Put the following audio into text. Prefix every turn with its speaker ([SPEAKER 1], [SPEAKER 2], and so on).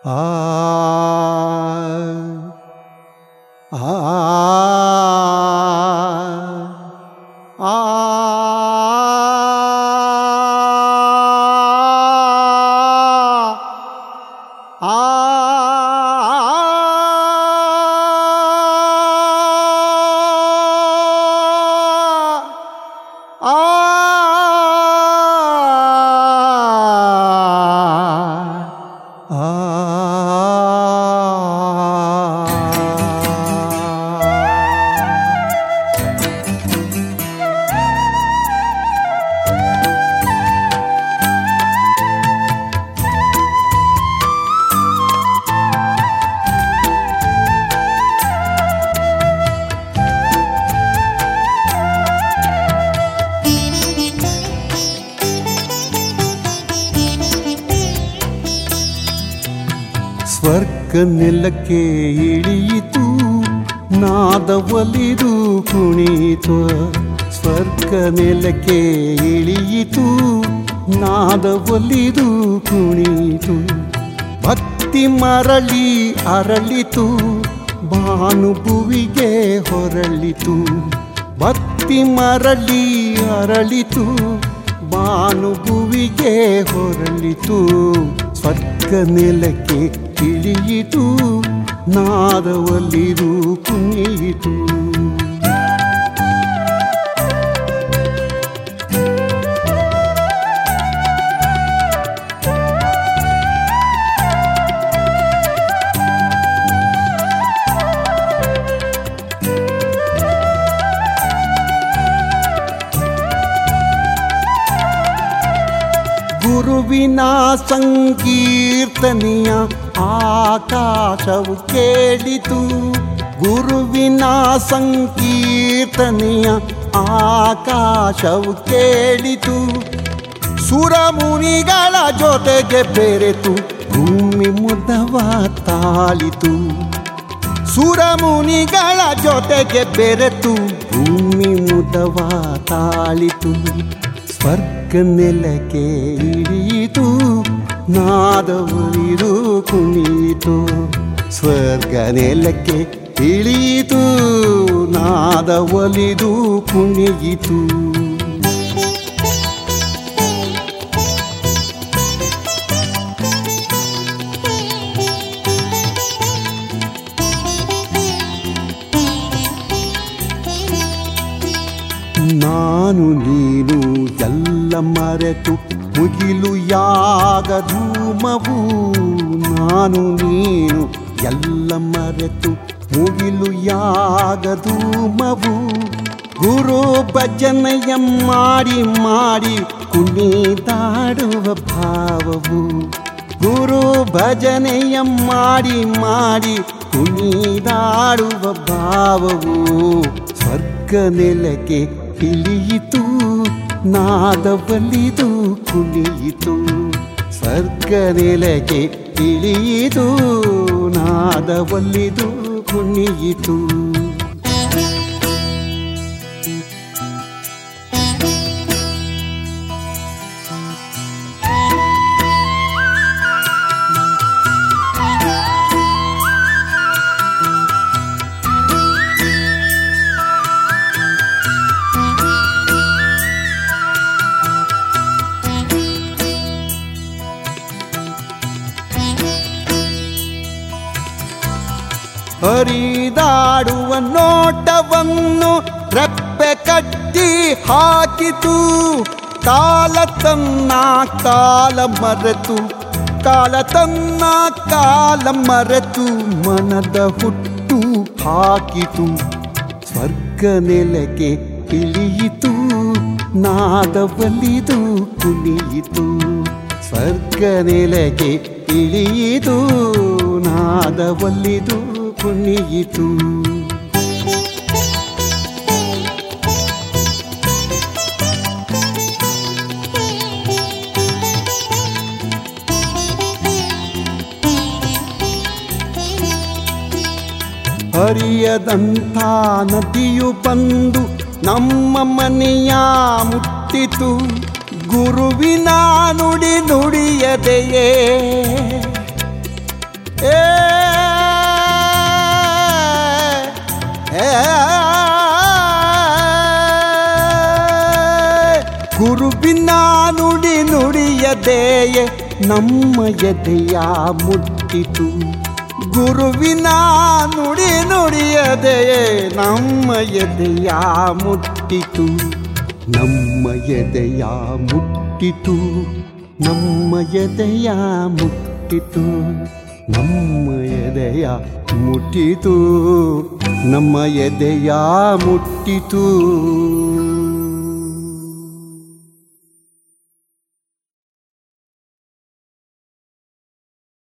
[SPEAKER 1] ಆ ಆ ಆ ಸ್ವರ್ಗ ನೆಲಕ್ಕೆ ಇಳಿಯಿತು ನಾದ ಒಲಿದು ಕುಣಿತು ಸ್ವರ್ಗ ನೆಲಕ್ಕೆ ಇಳಿಯಿತು ನಾದ ಒಲಿದು ಕುಣಿತು ಭಕ್ತಿ ಮರಳಿ ಅರಳಿತು ಭಾನುಭುವಿಗೆ ಹೊರಳಿತು ಭಕ್ತಿ ಮರಳಿ ಅರಳಿತು ಭಾನುಭುವಿಗೆ ಹೊರಳಿತು ಸ್ವರ್ಗ ನೆಲಕ್ಕೆ ಇಳಿಯಿತು ನಾದವಲ್ಲಿದು ಕುಣಿಯಿತು ಗುರುವಿನ ಸಂಕೀರ್ತನೆಯ ಆಕಾಶವು ಕೇಳಿತು ಗುರುವಿನ ಸಂಕೀರ್ತನೆಯ ಆಕಾಶವು ಕೇಳಿತು ಸುರಮುನಿಗಳ ಜೊತೆಗೆ ಬೆರೆತು ಭೂಮಿ ಮುದವ ತಾಳಿತು ಸುರಮುನಿಗಳ ಜೊತೆಗೆ ಬೆರೆತು ಭೂಮಿ ಮುದವ ತಾಳಿತು ಸ್ವರ್ಗ ನೆಲಕ್ಕೆ ಇಳಿಯಿತು ನಾದವರಿದು ಕುಣಿಯಿತು ಸ್ವರ್ಗ ನೆಲಕ್ಕೆ ಇಳಿಯಿತು ನಾದ ಒಲಿದು ಕುಣಿಯಿತು ನಾನು ನೀನು ಎಲ್ಲ ಮರೆತು ಮುಗಿಲು ಯಾಗ ಧೂಮವು ನಾನು ನೀನು ಎಲ್ಲ ಮರೆತು ಮುಗಿಲು ಯಾಗ ಧೂಮವು ಗುರು ಭಜನೆಯ ಮಾಡಿ ಮಾಡಿ ಕುಣಿದಾಡುವ ಭಾವವು ಗುರು ಭಜನೆಯ ಮಾಡಿ ಮಾಡಿ ಕುಣಿದಾಡುವ ಭಾವವು ಸ್ವರ್ಗ ನೆಲಕ್ಕೆ ಇಳಿಯಿತು ನಾದವಲ್ಲಿದು ಕುಣಿಯಿತು ಸ್ವರ್ಗ ನೆಲಕ್ಕೆ ಇಳಿಯಿತು ನಾದವಲ್ಲಿದು ಕುಣಿಯಿತು ಹರಿದಾಡುವ ನೋಟವನ್ನು ರೆಪ್ಪೆ ಕಟ್ಟಿ ಹಾಕಿತು ಕಾಲ ತನ್ನ ಕಾಲ ಮರೆತು ಕಾಲ ತನ್ನ ಕಾಲ ಮರೆತು ಮನದ ಹುಟ್ಟು ಹಾಕಿತು ಸ್ವರ್ಗ ನೆಲಕ್ಕೆ ಇಳಿಯಿತು ನಾದವಲ್ಲಿದು ಕುಣಿಯಿತು ಸ್ವರ್ಗ ನೆಲಕ್ಕೆ ಇಳಿಯಿತು ನಾದವಲ್ಲಿದು ಕುಣಿಯಿತು ಹರಿಯದಂಥ ನದಿಯು ಬಂದು ನಮ್ಮ ಮನೆಯ ಮುಟ್ಟಿತು ಗುರುವಿನ ನುಡಿ ನುಡಿಯದೆಯೇ ಏ ಏ ಗುರುವಿನ ನುಡಿ ನುಡಿಯದೆಯೇ ನಮ್ಮ ಎದೆಯ ಮುಟ್ಟಿತು ಗುರುವಿನ ನುಡಿ ನುಡಿಯದೆಯೇ ನಮ್ಮ ಎದೆಯ ಮುಟ್ಟಿತು ನಮ್ಮ ಎದೆಯ ಮುಟ್ಟಿತು ನಮ್ಮ ಎದೆಯ ಮುಟ್ಟಿತು ನಮ್ಮ ಎದೆಯ ಮುಟ್ಟಿತು ನಮ್ಮ ಎದೆಯ ಮುಟ್ಟಿತು